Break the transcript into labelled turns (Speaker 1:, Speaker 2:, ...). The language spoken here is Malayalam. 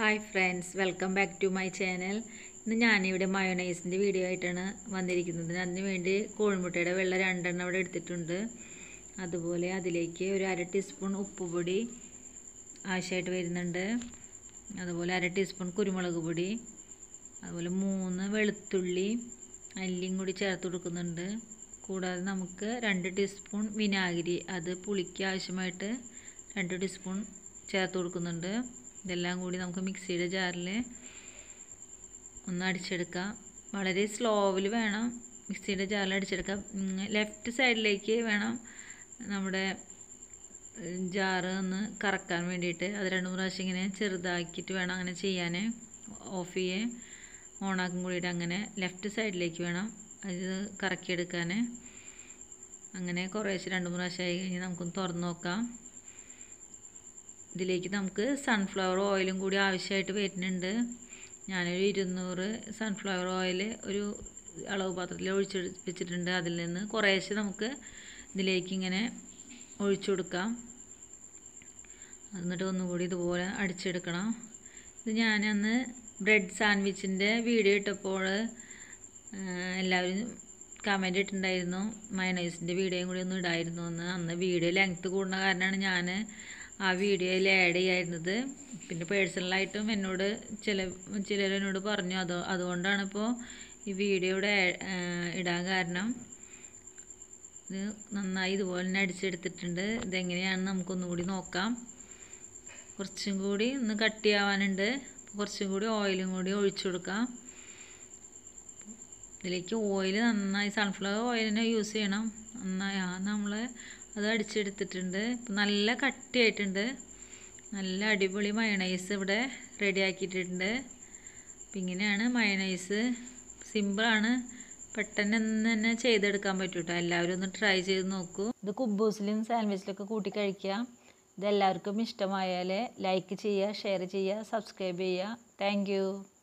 Speaker 1: hi friends welcome back to my channel ഇന്ന് ഞാനിവിടെ മയോണൈസിൻ്റെ വീഡിയോ ആയിട്ടാണ് വന്നിരിക്കുന്നത് അതിന് വേണ്ടി കോഴിമുട്ടയുടെ വെള്ളം രണ്ടെണ്ണം ഇവിടെ എടുത്തിട്ടുണ്ട് അതുപോലെ അതിലേക്ക് ഒരു അര ടീസ്പൂൺ ഉപ്പുപൊടി ആവശ്യമായിട്ട് വരുന്നുണ്ട് അതുപോലെ അര ടീസ്പൂൺ കുരുമുളക് പൊടി അതുപോലെ മൂന്ന് വെളുത്തുള്ളി അല്ലിയും കൂടി ചേർത്ത് കൊടുക്കുന്നുണ്ട് കൂടാതെ നമുക്ക് രണ്ട് ടീസ്പൂൺ വിനാഗിരി അത് പുളിക്ക് ആവശ്യമായിട്ട് രണ്ട് ടീസ്പൂൺ ചേർത്ത് കൊടുക്കുന്നുണ്ട് ഇതെല്ലാം കൂടി നമുക്ക് മിക്സിയുടെ ജാറിൽ ഒന്ന് അടിച്ചെടുക്കാം വളരെ സ്ലോവിൽ വേണം മിക്സിയുടെ ജാറിൽ അടിച്ചെടുക്കാം ലെഫ്റ്റ് സൈഡിലേക്ക് വേണം നമ്മുടെ ജാറ് ഒന്ന് കറക്കാൻ വേണ്ടിയിട്ട് അത് രണ്ട് മൂന്ന് പ്രാവശ്യം ഇങ്ങനെ ചെറുതാക്കിയിട്ട് വേണം അങ്ങനെ ചെയ്യാൻ ഓഫ് ചെയ്യേ ഓണാക്കും കൂടിയിട്ട് അങ്ങനെ ലെഫ്റ്റ് സൈഡിലേക്ക് വേണം അത് കറക്കിയെടുക്കാൻ അങ്ങനെ കുറേശ്ശെ രണ്ട് മൂന്ന് പ്രാവശ്യം ആയി കഴിഞ്ഞ് നമുക്കൊന്ന് തുറന്ന് നോക്കാം ഇതിലേക്ക് നമുക്ക് സൺഫ്ലവർ ഓയിലും കൂടി ആവശ്യമായിട്ട് വരുന്നുണ്ട് ഞാനൊരു ഇരുന്നൂറ് സൺഫ്ലവർ ഓയിൽ ഒരു അളവ് പാത്രത്തിൽ ഒഴിച്ച് വെച്ചിട്ടുണ്ട് അതിൽ നിന്ന് കുറേശ്ശെ നമുക്ക് ഇതിലേക്ക് ഇങ്ങനെ ഒഴിച്ചു കൊടുക്കാം എന്നിട്ട് ഒന്നുകൂടി ഇതുപോലെ അടിച്ചെടുക്കണം ഇത് ഞാനന്ന് ബ്രെഡ് സാൻഡ്വിച്ചിൻ്റെ വീഡിയോ ഇട്ടപ്പോൾ എല്ലാവരും കമൻ്റ് ഇട്ടിട്ടുണ്ടായിരുന്നു മയണൈസിൻ്റെ വീഡിയോയും കൂടി ഒന്ന് ഇടായിരുന്നു എന്ന് അന്ന് വീഡിയോ ലെങ്ത്ത് കൂടുന്ന കാരണമാണ് ഞാൻ ആ വീഡിയോയിൽ ആഡ് ചെയ്യായിരുന്നത് പിന്നെ പേഴ്സണലായിട്ടും എന്നോട് ചില ചിലർ എന്നോട് പറഞ്ഞു അതോ അതുകൊണ്ടാണ് ഇപ്പോൾ ഈ വീഡിയോ ഇവിടെ ഇടാൻ കാരണം ഇത് നന്നായി ഇതുപോലെ തന്നെ അടിച്ചെടുത്തിട്ടുണ്ട് ഇതെങ്ങനെയാണെന്ന് നമുക്കൊന്നും കൂടി നോക്കാം കുറച്ചും കൂടി ഒന്ന് കട്ടിയാവാനുണ്ട് കുറച്ചും കൂടി ഓയിലും കൂടി ഒഴിച്ചു കൊടുക്കാം ഇതിലേക്ക് ഓയിൽ നന്നായി സൺഫ്ലവർ ഓയിൽ തന്നെ യൂസ് ചെയ്യണം നന്നായി ആ നമ്മൾ അത് അടിച്ചെടുത്തിട്ടുണ്ട് നല്ല കട്ടിയായിട്ടുണ്ട് നല്ല അടിപൊളി മയണൈസ് ഇവിടെ റെഡി ആക്കിയിട്ടുണ്ട് അപ്പം ഇങ്ങനെയാണ് മയണൈസ് സിമ്പിളാണ് പെട്ടെന്ന് തന്നെ ചെയ്തെടുക്കാൻ പറ്റും കേട്ടോ എല്ലാവരും ഒന്ന് ട്രൈ ചെയ്ത് നോക്കൂ ഇത് കുബൂസിലും സാൻഡ്വിച്ചിലൊക്കെ കൂട്ടി കഴിക്കാം ഇതെല്ലാവർക്കും ഇഷ്ടമായാൽ ലൈക്ക് ചെയ്യുക ഷെയർ ചെയ്യുക സബ്സ്ക്രൈബ് ചെയ്യുക താങ്ക്